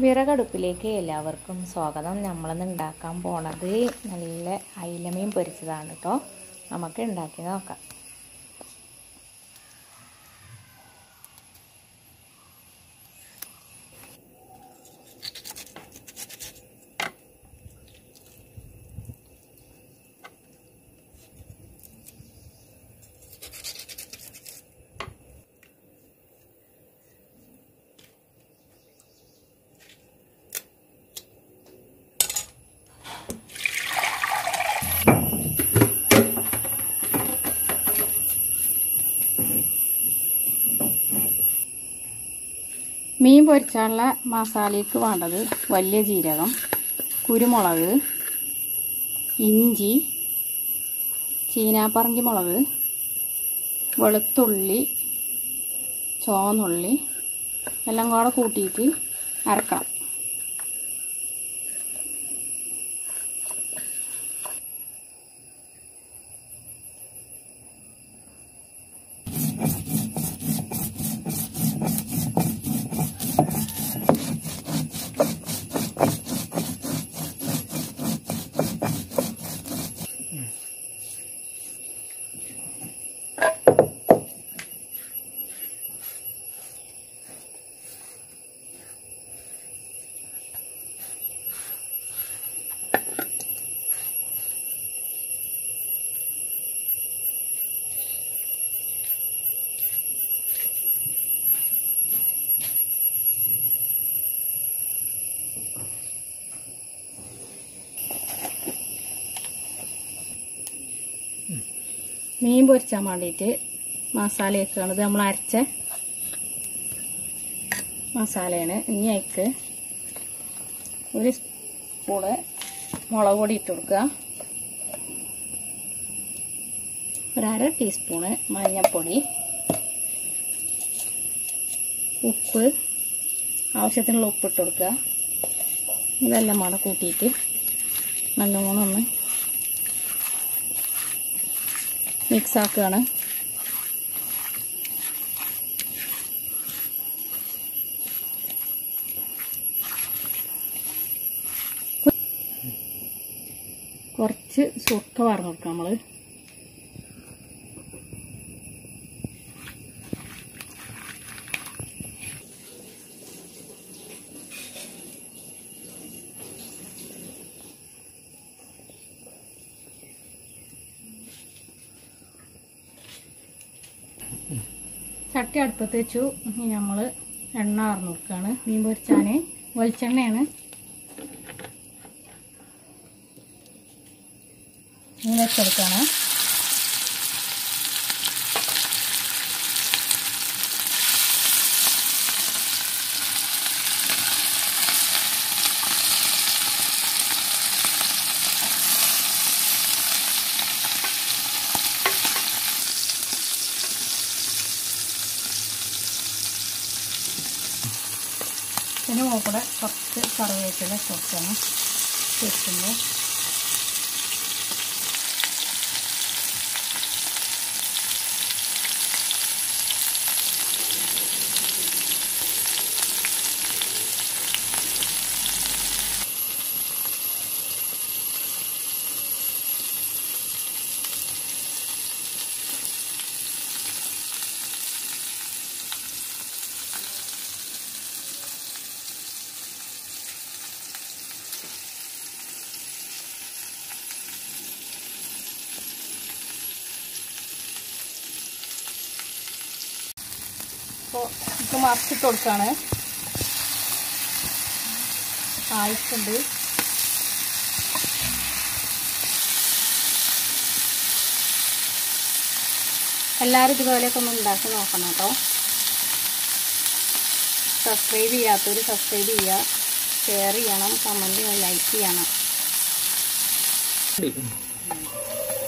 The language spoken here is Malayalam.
വിറകടുപ്പിലേക്ക് എല്ലാവർക്കും സ്വാഗതം നമ്മളിന്ന് ഉണ്ടാക്കാൻ പോണത് നല്ല അയിലമീൻ പൊരിച്ചതാണ് കേട്ടോ നമുക്ക് ഉണ്ടാക്കി നോക്കാം മീൻ പൊരിച്ചാനുള്ള മസാലയ്ക്ക് വേണ്ടത് വലിയ ജീരകം കുരുമുളക് ഇഞ്ചി ചീനാപ്പറങ്കി മുളക് വെളുത്തുള്ളി ചുവന്നുള്ളി എല്ലാം കൂടെ കൂട്ടിയിട്ട് അരക്കണം മീൻ പൊരിച്ചാൻ വേണ്ടിയിട്ട് മസാല വെക്കുകയാണത് നമ്മൾ അരച്ച മസാലയാണ് ഇനി അതിക്ക് ഒരു സ്പൂണ് മുളക് പൊടി ഇട്ട് കൊടുക്കുക ഒരു അര ടീസ്പൂണ് മഞ്ഞൾപ്പൊടി ഉപ്പ് ആവശ്യത്തിനുള്ള ഉപ്പ് ഇട്ട് കൊടുക്കുക ഇതെല്ലാം മട കൂട്ടിയിട്ട് നല്ലോണം ഒന്ന് മിക്സ് ആക്കുകയാണ് കുറച്ച് സുർക്ക പറഞ്ഞു കൊടുക്കാം നമ്മള് ചട്ടി അടുപ്പത്ത് വെച്ചു ഇനി നമ്മൾ എണ്ണ ആർന്നു കൊടുക്കുകയാണ് മീൻ പൊരിച്ചാൻ വെളിച്ചെണ്ണയാണ് മീൻ വെച്ചെടുക്കുകയാണ് പിന്നെ കൂടെ കുറച്ച് കറിവേപ്പില കൊടുക്കണം ചേർക്കുമ്പോൾ അപ്പോൾ ഇത് മറച്ചിട്ട് കൊടുക്കുകയാണ് ആയിട്ടുണ്ട് എല്ലാവരും ഇതുപോലെയൊക്കെ ഒന്ന് ഉണ്ടാക്കി നോക്കണം കേട്ടോ സബ്സ്ക്രൈബ് ചെയ്യാത്തവർ സബ്സ്ക്രൈബ് ചെയ്യുക ഷെയർ ചെയ്യണം കമൻറ്റ് ലൈക്ക് ചെയ്യണം